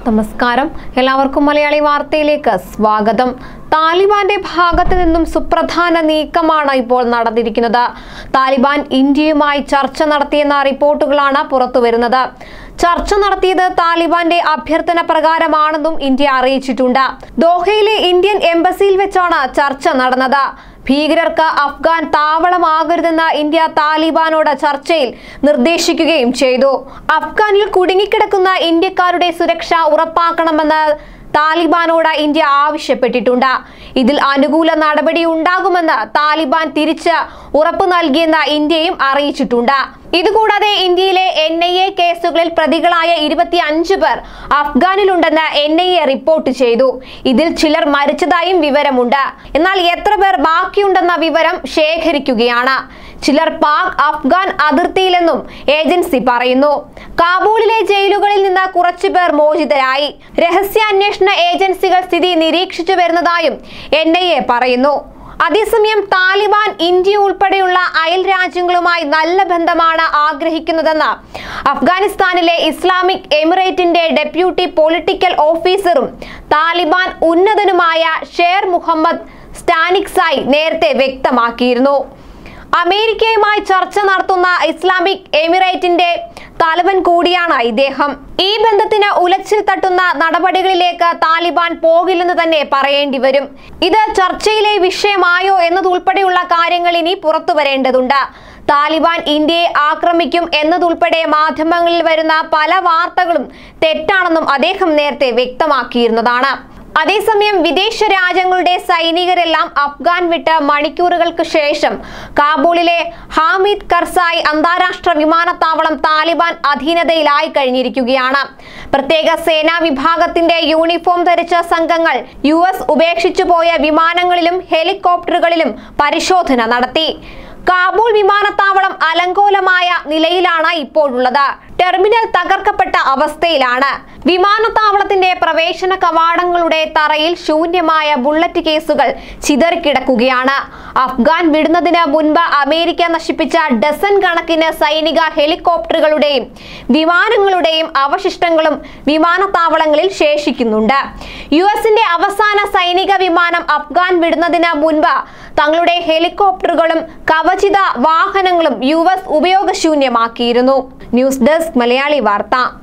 നമസ്കാരം എല്ലാവർക്കും മലയാളി വാർത്തയിലേക്ക് സ്വാഗതം താലിബാന്റെ ഭാഗത്ത് നിന്നും സുപ്രധാന നീക്കമാണ് ഇപ്പോൾ നടന്നിരിക്കുന്നത് താലിബാൻ ഇന്ത്യയുമായി ചർച്ച നടത്തിയെന്ന റിപ്പോർട്ടുകളാണ് പുറത്തുവരുന്നത് ചർച്ച നടത്തിയത് താലിബാന്റെ അഭ്യർത്ഥന പ്രകാരമാണെന്നും ഇന്ത്യ അറിയിച്ചിട്ടുണ്ട് ദോഹയിലെ ഇന്ത്യൻ എംബസിയിൽ വെച്ചാണ് ചർച്ച നടന്നത് ഭീകരർക്ക് അഫ്ഗാൻ താവളമാകരുതെന്ന് ഇന്ത്യ താലിബാനോട് ചർച്ചയിൽ നിർദ്ദേശിക്കുകയും ചെയ്തു അഫ്ഗാനിൽ കുടുങ്ങിക്കിടക്കുന്ന ഇന്ത്യക്കാരുടെ സുരക്ഷ ഉറപ്പാക്കണമെന്ന് താലിബാനോട് ഇന്ത്യ ആവശ്യപ്പെട്ടിട്ടുണ്ട് ഇതിൽ അനുകൂല നടപടി ഉണ്ടാകുമെന്ന് താലിബാൻ തിരിച്ച് ഉറപ്പു നൽകിയെന്ന് ഇന്ത്യയും അറിയിച്ചിട്ടുണ്ട് ഇതുകൂടാതെ ഇന്ത്യയിലെ എൻ ഐ എ കേസുകളിൽ പ്രതികളായ ഇരുപത്തി അഞ്ച് പേർ അഫ്ഗാനിലുണ്ടെന്ന് എൻ ഐ എ റിപ്പോർട്ട് ചെയ്തു ഇതിൽ ചിലർ മരിച്ചതായും വിവരമുണ്ട് എന്നാൽ എത്ര പേർ ബാക്കിയുണ്ടെന്ന വിവരം ശേഖരിക്കുകയാണ് ചിലർ പാക് അഫ്ഗാൻ അതിർത്തിയിലെന്നും ഏജൻസി പറയുന്നു കാബൂളിലെ ജയിലുകളിൽ നിന്ന് കുറച്ചുപേർ മോചിതരായി രഹസ്യാന്വേഷണ ഏജൻസികൾ സ്ഥിതി നിരീക്ഷിച്ചു വരുന്നതായും എൻ ഐ എ പറയുന്നു അതേസമയം താലിബാൻ ഇന്ത്യ ഉൾപ്പെടെയുള്ള അയൽ രാജ്യങ്ങളുമായി നല്ല ബന്ധമാണ് ആഗ്രഹിക്കുന്നതെന്ന് അഫ്ഗാനിസ്ഥാനിലെ ഇസ്ലാമിക് എമിറേറ്റിന്റെ ഡെപ്യൂട്ടി പൊളിറ്റിക്കൽ ഓഫീസറും താലിബാൻ ഉന്നതനുമായ ഷേർ മുഹമ്മദ് സ്റ്റാനിക്സായി നേരത്തെ വ്യക്തമാക്കിയിരുന്നു അമേരിക്കയുമായി ചർച്ച നടത്തുന്ന ഇസ്ലാമിക് എമിറേറ്റിന്റെ തലവൻ കൂടിയാണ് ഇദ്ദേഹം ഈ ബന്ധത്തിന് ഉലച്ചിൽ തട്ടുന്ന നടപടികളിലേക്ക് താലിബാൻ പോകില്ലെന്ന് തന്നെ പറയേണ്ടി വരും ഇത് ചർച്ചയിലെ വിഷയമായോ എന്നതുൾപ്പെടെയുള്ള കാര്യങ്ങൾ ഇനി പുറത്തു വരേണ്ടതുണ്ട് താലിബാൻ ഇന്ത്യയെ ആക്രമിക്കും എന്നതുൾപ്പെടെ മാധ്യമങ്ങളിൽ വരുന്ന പല വാർത്തകളും തെറ്റാണെന്നും അദ്ദേഹം നേരത്തെ വ്യക്തമാക്കിയിരുന്നതാണ് അതേസമയം വിദേശ രാജ്യങ്ങളുടെ സൈനികരെല്ലാം അഫ്ഗാൻ വിട്ട് മണിക്കൂറുകൾക്ക് ശേഷം കാബൂളിലെ ഹാമിദ് കർസായി അന്താരാഷ്ട്ര വിമാനത്താവളം താലിബാൻ അധീനതയിലായി കഴിഞ്ഞിരിക്കുകയാണ് പ്രത്യേക സേനാ വിഭാഗത്തിന്റെ യൂണിഫോം ധരിച്ച സംഘങ്ങൾ യു എസ് ഉപേക്ഷിച്ചു പോയ വിമാനങ്ങളിലും ഹെലികോപ്റ്ററുകളിലും പരിശോധന നടത്തി കാബൂൾ വിമാനത്താവളം അലങ്കോലമായ നിലയിലാണ് ഇപ്പോഴുള്ളത് ടെർമിനൽ തകർക്കപ്പെട്ട അവസ്ഥയിലാണ് വിമാനത്താവളത്തിന്റെ പ്രവേശന കവാടങ്ങളുടെ തറയിൽ ശൂന്യമായ ബുള്ളറ്റ് കേസുകൾ ചിതറിക്കിടക്കുകയാണ് അഫ്ഗാൻ വിടുന്നതിന് മുൻപ് അമേരിക്ക നശിപ്പിച്ച ഡസൻ കണക്കിന് സൈനിക ഹെലികോപ്റ്ററുകളുടെയും വിമാനങ്ങളുടെയും അവശിഷ്ടങ്ങളും വിമാനത്താവളങ്ങളിൽ ശേഷിക്കുന്നുണ്ട് യു എസിന്റെ അവസാന സൈനിക വിമാനം അഫ്ഗാൻ വിടുന്നതിന് മുൻപ് തങ്ങളുടെ ഹെലികോപ്റ്ററുകളും കവചിത വാഹനങ്ങളും യു എസ് ഉപയോഗശൂന്യമാക്കിയിരുന്നു ന്യൂസ് ഡെസ്ക് മലയാളി വാർത്ത